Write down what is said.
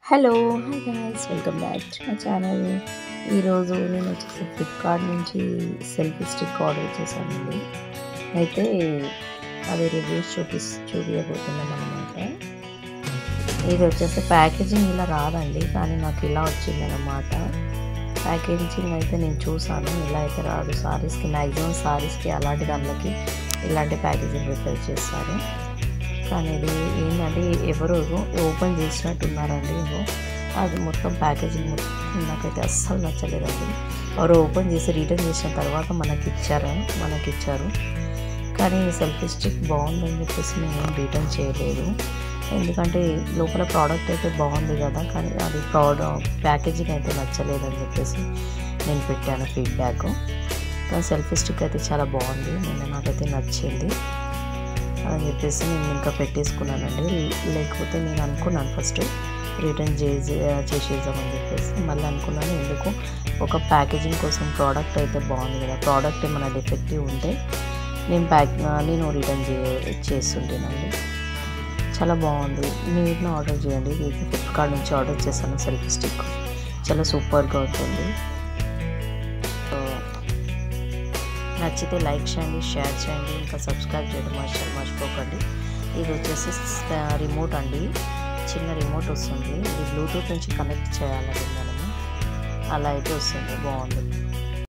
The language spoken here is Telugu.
hello hi guys welcome back to my channel ఈరోజు నేను వచ్చేసి ఫ్లిప్కార్ట్ నుంచి సెల్ఫీ స్టిక్ ఆర్డర్ చేశానండి అయితే అది రివ్యూస్ చూపి చూపించబోతున్నాను అనమాట ఇది వచ్చేసి ప్యాకేజింగ్ ఇలా రాదండి కానీ నాకు ఇలా వచ్చింది అనమాట ప్యాకేజింగ్ అయితే నేను చూసాను ఇలా అయితే రాదు సారీస్కి మ్యాక్సిమం సారీస్కి అలాంటి దాంట్లోకి ఇలాంటి ప్యాకేజింగ్ ప్రిపేర్ చేస్తారు కానీ ఇది ఏంటంటే ఎవరు ఓపెన్ చేసినట్టున్నారండి ఏమో అది మొత్తం ప్యాకేజింగ్ మొత్తం నాకైతే అస్సలు నచ్చలేదండి ఎవరు ఓపెన్ చేసి రిటర్న్ చేసిన తర్వాత మనకి ఇచ్చారు మనకి ఇచ్చారు కానీ సెల్ఫీ స్టిక్ బాగుందని చెప్పేసి నేను రిటర్న్ చేయలేదు ఎందుకంటే లోపల ప్రోడక్ట్ అయితే బాగుంది కదా కానీ అది ప్రోడక్ట్ ప్యాకేజింగ్ అయితే నచ్చలేదని చెప్పేసి నేను పెట్టాను ఫీడ్బ్యాక్ కానీ సెల్ఫీ స్టిక్ అయితే చాలా బాగుంది నేను నాకైతే నచ్చింది అని చెప్పేసి నేను ఇంకా పెట్టేసుకున్నానండి లేకపోతే నేను అనుకున్నాను ఫస్ట్ రిటర్న్ చేసి చేసేద్దామని చెప్పేసి మళ్ళీ అనుకున్నాను ఎందుకు ఒక ప్యాకేజింగ్ కోసం ప్రోడక్ట్ అయితే బాగుంది కదా ప్రోడక్ట్ ఏమైనా డిఫెక్టివ్ ఉంటే నేను ప్యాక్ నేను రిటర్న్ చే చేస్తుంటేనండి చాలా బాగుంది మీరు ఆర్డర్ చేయండి ఇది ఫ్లిప్కార్ట్ నుంచి ఆర్డర్ చేశాను సెల్ఫీ స్టిక్ చాలా సూపర్గా ఉంటుంది నచ్చితే లైక్ చేయండి షేర్ చేయండి ఇంకా సబ్స్క్రైబ్ చేయడం మర్చి మర్చిపోకండి ఇది వచ్చేసి రిమోట్ అండి చిన్న రిమోట్ వస్తుంది ఇది బ్లూటూత్ నుంచి కనెక్ట్ చేయాలండి మనము అలా అయితే వస్తుంది బాగుంది